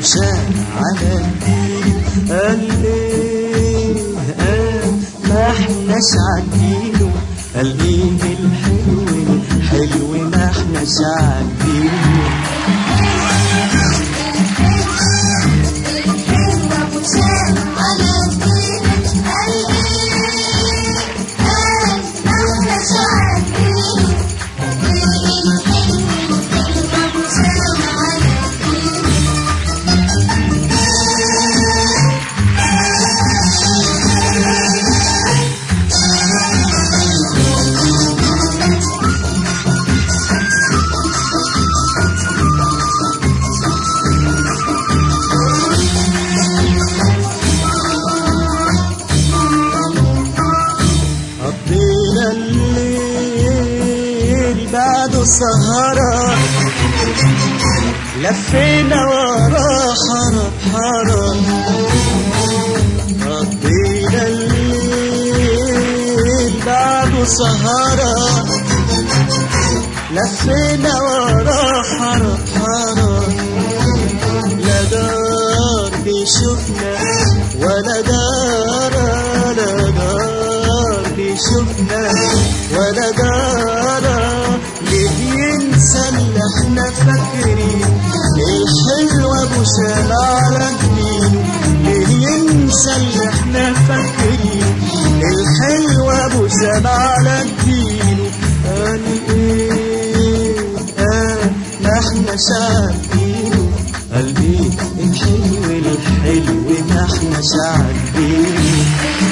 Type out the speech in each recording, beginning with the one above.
وشان على الدين قال ايه قال ما احناش عارفينه قال ايه الحلو الحلو ما احناش عارفينه قضينا الليل بعده سهرة لفينا ورا حرب حرب قضينا الليل بعده سهرة لفينا ورا حرب حرب لا دار بيشوفنا ولا دار لا دار بيشوفنا ولا دار ليه ينسى اللي احنا فاكرين الحلو ابو شال على جبينه ليه ينسى اللي احنا فاكرين الحلو ابو شال على جبينه قال ايه قال ما احنا شايفينه قال ايه الحلو الحلو ما احنا شايفينه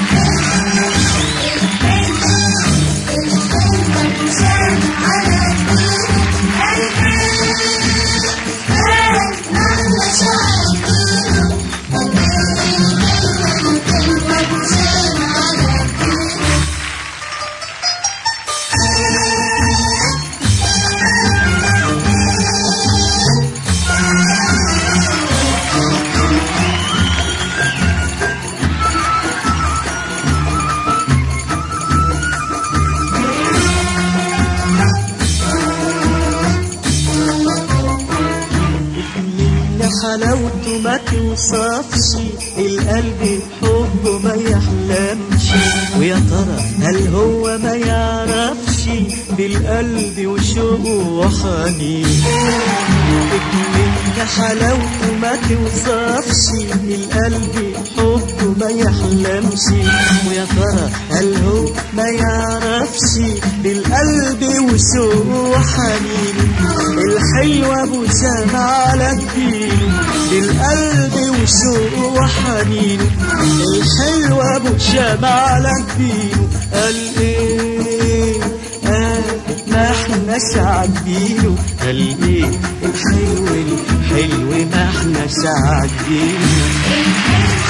اللي حلاوته ما توصفش القلب حبه ما يحلمش ويا ترى هل هو ما يعرفش بالقلب وشوقه وحنين اللي حلاوته ما توصفش القلب حبه ما يحلمش ويا ترى هل هو ما يعرفش بالقلب وشوقه وحنين الحلو ابو سامع على جبينه بالقلب وشوقه وحنينه الحلو ابو شامع على جبينه قال ايه قال ما احناش عاجبينه قال ايه الحلو الحلو ما احناش عاجبينه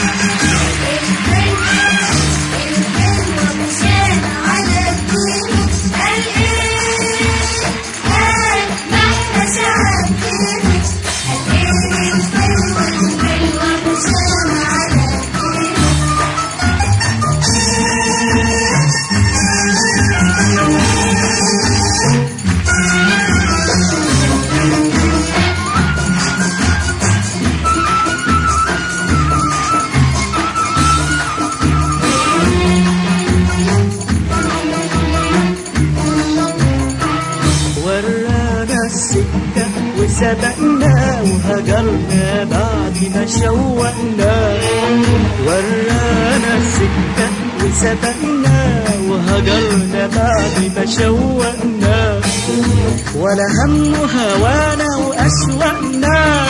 ورانا السكة وسبقنا وهجرنا بعد ما شوقنا ورانا السكة وسبقنا وهجرنا بعد ما شوقنا ولا هم هوانا وأشوقنا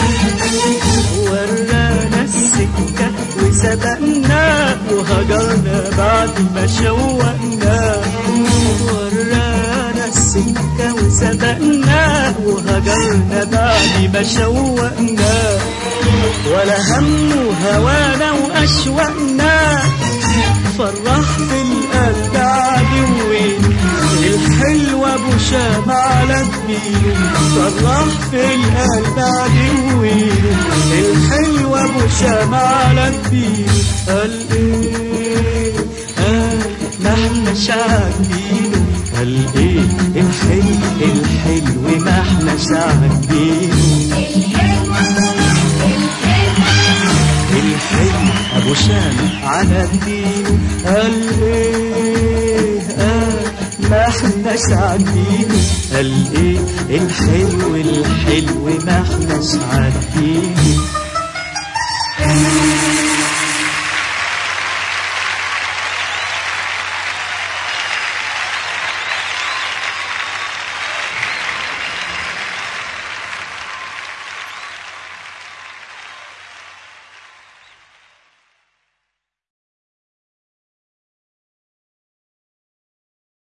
ورانا السكة وسبقنا وهجرنا بعد ما شوقنا ورانا السكة وسبقنا وهجرنا بعد ما شوقنا ولا هم هوانا وأشوقنا فرح في القلب عدوين الحلو ابو شام على جبينه فرح في القلب عدوين الحلو ابو شام على جبينه قال ايه قال ما احنا شاعبينه قال ايه الحلو الحلو ما احنا شاعبينه الحلو عشان على الدين قال ايه آه ما احناش عارفين قال ايه الحلو الحلو ما احناش عارفين